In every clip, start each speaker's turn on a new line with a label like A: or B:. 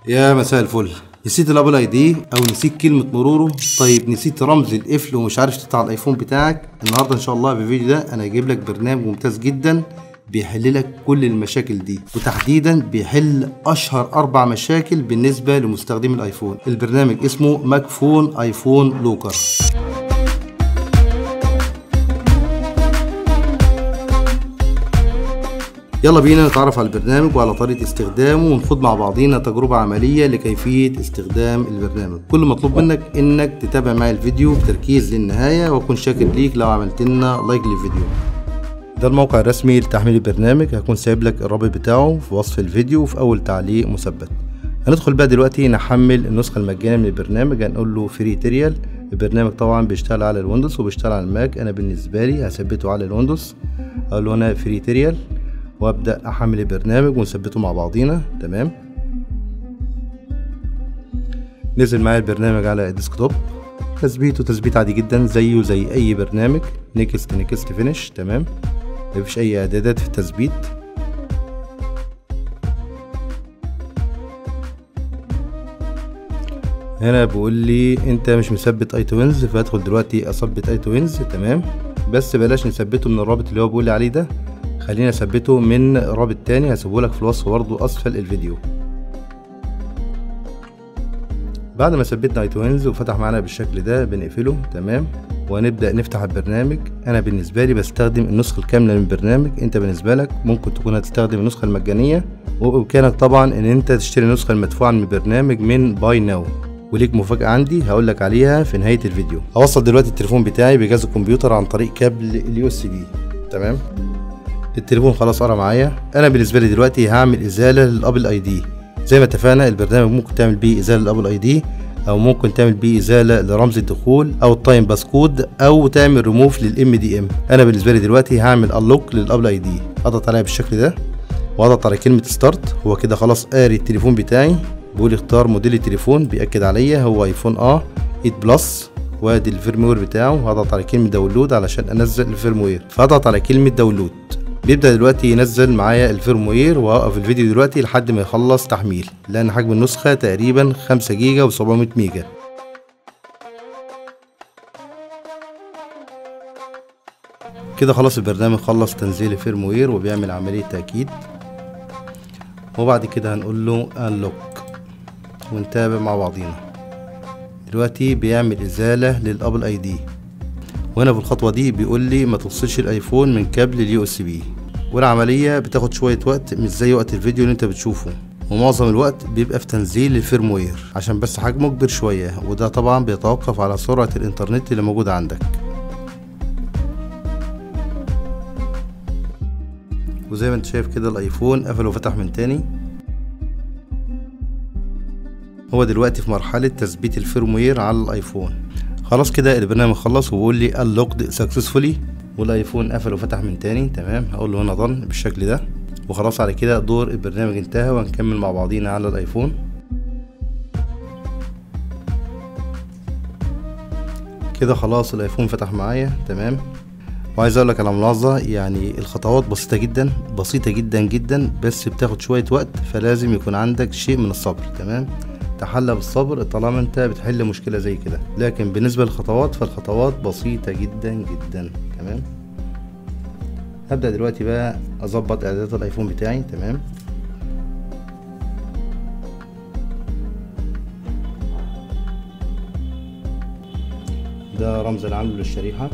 A: يا مساء الفل نسيت الابل اي دي او نسيت كلمه مروره طيب نسيت رمز القفل ومش عارف تفتح على الايفون بتاعك النهارده ان شاء الله في الفيديو ده انا هجيب لك برنامج ممتاز جدا بيحل لك كل المشاكل دي وتحديدا بيحل اشهر اربع مشاكل بالنسبه لمستخدمي الايفون البرنامج اسمه ماكفون ايفون لوكر يلا بينا نتعرف على البرنامج وعلى طريقة استخدامه ونخوض مع بعضينا تجربة عملية لكيفية استخدام البرنامج كل مطلوب منك انك تتابع معي الفيديو بتركيز للنهاية واكون شاكر ليك لو عملت لنا لايك للفيديو ده الموقع الرسمي لتحميل البرنامج هكون سايب لك الرابط بتاعه في وصف الفيديو وفي اول تعليق مثبت هندخل بقى دلوقتي نحمل النسخة المجانية من البرنامج هنقول له فري تريال البرنامج طبعا بيشتغل على الويندوز وبيشتغل على الماك انا بالنسبة لي هثبته على الويندوز اقول له هنا فري تريال وابدا احمل البرنامج ونثبته مع بعضينا تمام نزل معايا البرنامج على الديسكتوب تثبيته تثبيت عادي جدا زيه زي اي برنامج نيكست نيكست فينش تمام مفيش اي اعدادات في التثبيت هنا بيقول لي انت مش مثبت اي توينز فادخل دلوقتي اثبت اي توينز تمام بس بلاش نثبته من الرابط اللي هو بيقول لي عليه ده خلينا اثبته من رابط تاني هسيبهولك في الوصف برضو اسفل الفيديو بعد ما ثبتنا ايتونز وفتح معانا بالشكل ده بنقفله تمام وهنبدا نفتح البرنامج انا بالنسبه لي بستخدم النسخه الكامله من البرنامج انت بالنسبه لك ممكن تكون هتستخدم النسخه المجانيه وبامكانك طبعا ان انت تشتري النسخه المدفوعه من البرنامج من باي ناو وليك مفاجأة عندي هقول لك عليها في نهاية الفيديو هوصل دلوقتي التليفون بتاعي بجهاز الكمبيوتر عن طريق كابل اليو اس بي تمام التليفون خلاص قرا معايا انا بالنسبه لي دلوقتي هعمل ازاله للابل اي دي زي ما اتفقنا البرنامج ممكن تعمل بيه ازاله للابل اي دي او ممكن تعمل بيه ازاله لرمز الدخول او التايم باسكود او تعمل ريموف للام دي ام انا بالنسبه لي دلوقتي هعمل انلوك للابل اي دي اضغط عليها بالشكل ده واضغط على كلمه ستارت هو كده خلاص قاري التليفون بتاعي بيقول اختار موديل التليفون بياكد عليا هو ايفون اه 8 بلس وادي الفيرموير بتاعه هضغط على كلمه داونلود علشان انزل الفيرموير فاضغط على كلمه داونلود بيبدأ دلوقتي ينزل معايا الفيرموير وهوقف الفيديو دلوقتي لحد ما يخلص تحميل لأن حجم النسخة تقريبا خمسة جيجا وسبعمية ميجا كده خلاص البرنامج خلص تنزيل الفيرموير وبيعمل عملية تأكيد وبعد كده هنقول له انلوك ونتابع مع بعضينا دلوقتي بيعمل إزالة للأبل اي دي وهنا في الخطوة دي بيقول لي ما توصلش الايفون من كابل اليو اس بي والعملية بتاخد شوية وقت مش زي وقت الفيديو اللي انت بتشوفه ومعظم الوقت بيبقى في تنزيل الفيرموير عشان بس حجمه كبير شوية وده طبعا بيتوقف على سرعة الانترنت اللي موجودة عندك وزي ما انت شايف كده الايفون قفل وفتح من تاني هو دلوقتي في مرحلة تثبيت الفيرموير على الايفون خلاص كده البرنامج خلص وبيقول لي unlocked successfully والايفون قفل وفتح من تاني تمام هقول له هنا ضن بالشكل ده وخلاص على كده دور البرنامج انتهى وهنكمل مع بعضينا على الايفون كده خلاص الايفون فتح معايا تمام وعايز اقول لك على ملاحظه يعني الخطوات بسيطه جدا بسيطه جدا جدا بس بتاخد شويه وقت فلازم يكون عندك شيء من الصبر تمام تحلى بالصبر طالما انت بتحل مشكله زي كده لكن بالنسبه للخطوات فالخطوات بسيطه جدا جدا تمام هبدا دلوقتي بقى اظبط اعدادات الايفون بتاعي تمام ده رمز اللي عامله للشريحه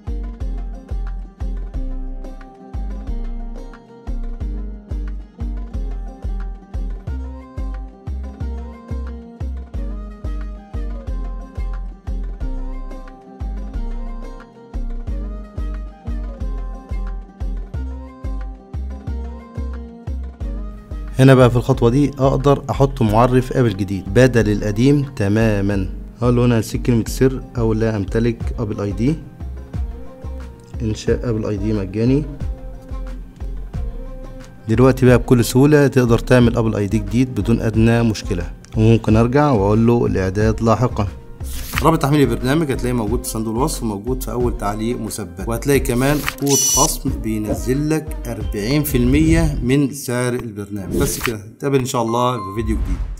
A: هنا بقى في الخطوة دي اقدر احط معرف ابل جديد بدل القديم تماما هقول له هنا هسيب كلمة سر او لا امتلك ابل اي دي انشاء ابل اي دي مجاني دلوقتي بقى بكل سهولة تقدر تعمل ابل اي دي جديد بدون ادنى مشكلة وممكن ارجع واقول له الاعداد لاحقا رابط تحميل البرنامج هتلاقيه موجود في صندوق الوصف وموجود في اول تعليق مثبت وهتلاقي كمان كود خصم بينزل لك 40% من سعر البرنامج بس كده نتقابل ان شاء الله في فيديو جديد